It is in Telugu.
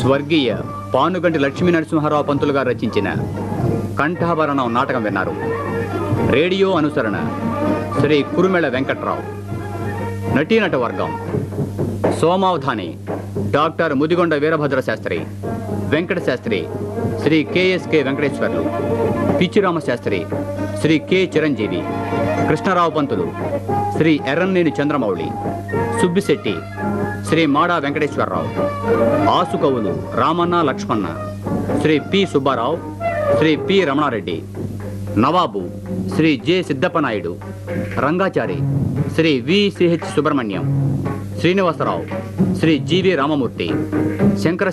స్వర్గీయ పానుగంటి లక్ష్మీ నరసింహారావు పంతులు గారు రచించిన కంఠాభరణం నాటకం విన్నారు రేడియో అనుసరణ శ్రీ కురుమెళ వెంకట్రావు నటీనట వర్గం Somavadhani doctor Mudigonda Veerabhadra Sastri Venkata Sastri Shri KSK Venkateswarlu Pichirama Sastri Shri K Chiranjeevi Krishnarao Pantulu Shri Erranneni Chandramouli Subbisetti Shri Mada Venkateswararao ఆసుకవులు రామన్న లక్ష్మణ శ్రీ పి సుబ్బారావు శ్రీ పి రమణారెడ్డి నవాబు Shri J Siddappanaidu Rangachari Shri VCH Subrahmanyam Srinivasarao Shri GV Ramamurthy Shankara